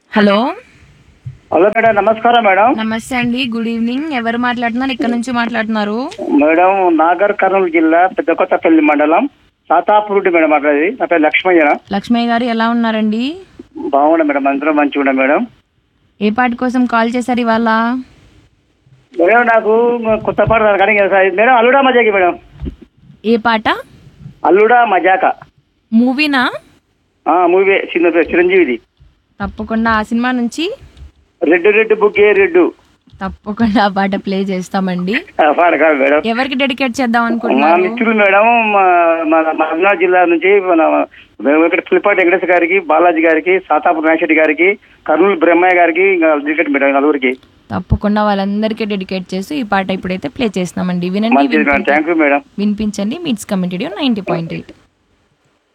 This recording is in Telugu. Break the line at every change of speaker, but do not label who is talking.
హలో
హలో మేడం నమస్కారం మేడం
నమస్తే అండి గుడ్ ఈవినింగ్ ఎవరు మాట్లాడుతున్నారు ఇక్కడ నుంచి మాట్లాడుతున్నారు
మేడం నాగర్ కర్నూలు జిల్లా పెద్దకొత్తపల్లి మండలం సాతాపూరుడి మేడం మాట్లాడేది నా పేరు లక్ష్మయ్య
లక్ష్మయ్య గారు ఎలా ఉన్నారండి
బాగున్నా మేడం అందరూ మంచిగా ఉన్నా మేడం
ఏ పాట కోసం కాల్ చేశారు ఇవాళ
మేడం నాకు కొత్త పాట రాదు కానీ ఇంకా మేడం అల్లుడా మజాకి మేడం
ఏ పాట
అల్లుడా మజాక
మూవీనా
ఆ, మూవీ చిన్న పేరు చిరంజీవిది
తప్పకుండా ఆ సినిమా నుంచి
రెడ్ రెడ్ బుక్కే రెడ్డు
తప్పకుండా ఆ పాట ప్లే చేస్తామండి
ఆ, పాట కాదు మేడం
ఎవరికి డెడికేట్ చేద్దాం
మా
అనుకుంటున్నారు
మిత్రులు మేడం మా మన మహబూబ్నగర్ జిల్లా నుంచి మన మేము ఇక్కడ పులిపాటి వెంకటేశ్వర గారికి బాలాజీ గారికి సాతాపూర్ నాగశెట్టి గారికి కర్నూలు బ్రహ్మయ్య గారికి ఇంకా టికెట్ మేడం నలుగురికి
తప్పకుండా వాళ్ళందరికీ డెడికేట్ చేసి ఈ పాట ఇప్పుడైతే ప్లే చేస్తామండి వినండి
మంచిది మేడం
వినిపించండి.
థ్యాంక్ యూ మేడం
వినిపించండి meets committed ninety point eight